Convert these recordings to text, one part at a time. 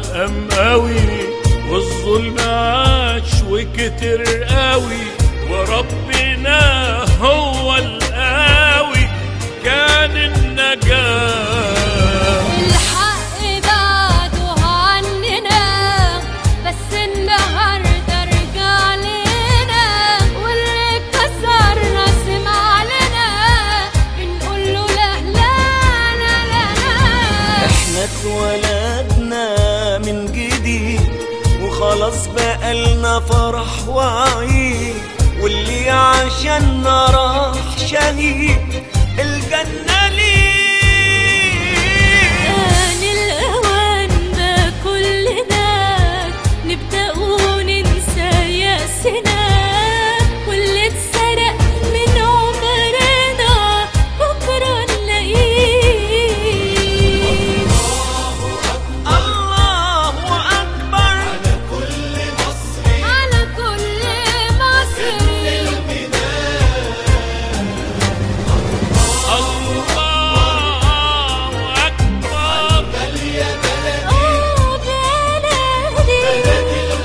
القمقاوي والظلم عاش وكتر قوي وربنا هو القاوي كان النجاة الحق بعده عننا بس النهارده رجع لنا واللي كسرنا سمع لنا بنقول له لا لا لا لا لا احنا اتولدنا من جديد وخلاص بقالنا فرح وعيد واللي عشاننا راح شهيد الجنة ليه آن الأوان ده كلنا نبدأ وننسى يأسنا واللي اتسرق من عمرنا بكرة نلاقيه الله أكبر على كل مصري الله أكبر آه بلدي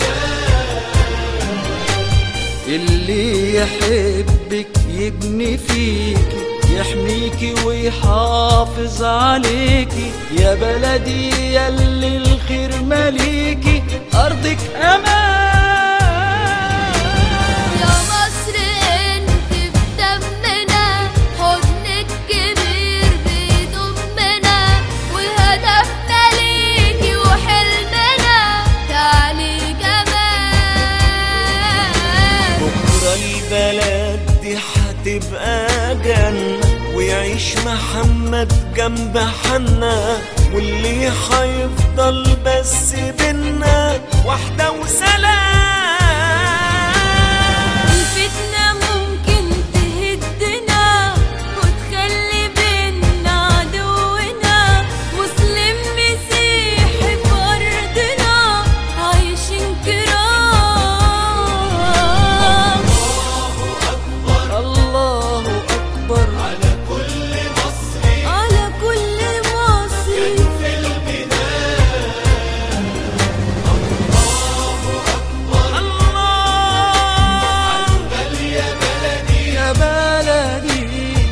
اللي يحبك يبني فيكي يحميكي ويحافظ عليكي يا بلدي ياللي الخير مليكي أرضك أمان يا مصر انت بدمنا حضنك كبير بيضمنا وهدفنا ليكي وحلمنا تعالي كمان بكرة البلد دي هتبقى جنة ويعيش محمد جنب حنا واللي هيفضل بس بينا واحدة وسلام الفتنة ممكن تهدنا وتخلي بينا عدونا مسلم مسيحي في أرضنا عايشين كرام الله أكبر على كل مصري الله يا بلدي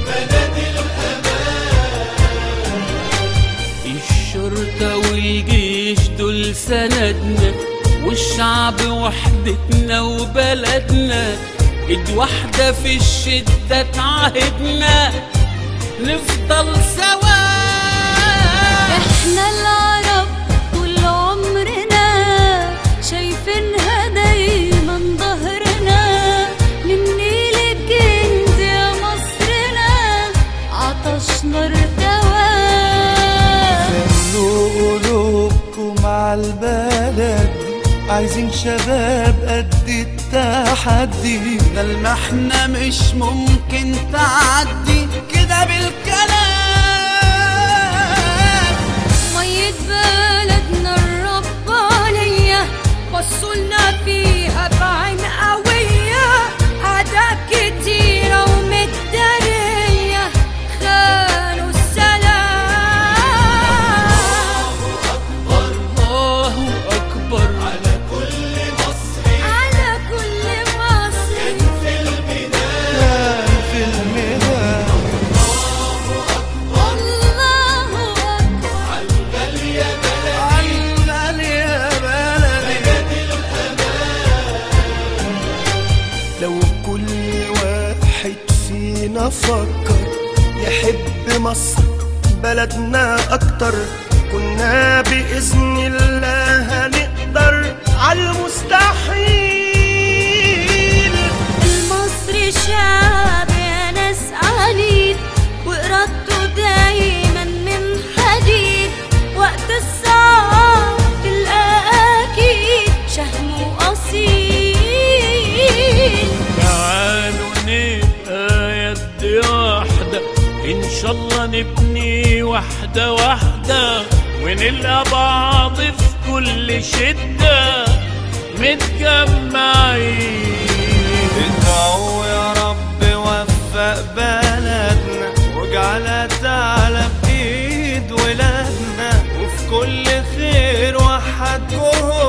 الشرطة والجيش دول سندنا والشعب وحدتنا وبلدنا ايد واحدة في الشدة تعهدنا نفضل سوا احنا العرب طول عمرنا شايفينها دايما ظهرنا من نيل الجند يا مصرنا عطشنا ارتوى خلوا قلوبكم على البلد عايزين شباب قد التحدي ده المحنة مش ممكن تعدي كده بالكلام مية بلدنا الربانية وصلنا فيها بعين قوية أعداء كتيرة ومتدارية خانوا السلام الله أكبر على كل مصري كان في الميدان الله أكبر عنا يا بلدي لو كل واحد فينا فكر يحب مصر بلدنا أكتر كنا بإذن الله هنقدر على المستحيل المصري شعب يا ناس عنيد وإرادته دايما من حديد وقت الصعب تلقى أكيد شهم أصيل تعالوا نبقى يد واحدة إن شاء الله نبني واحدة واحدة ونلقى بعض في كل شدة متجمعين ادعوا يا رب وفق بلدنا واجعلها تعلى بإيد ولادنا وفي كل خير وحياة جهد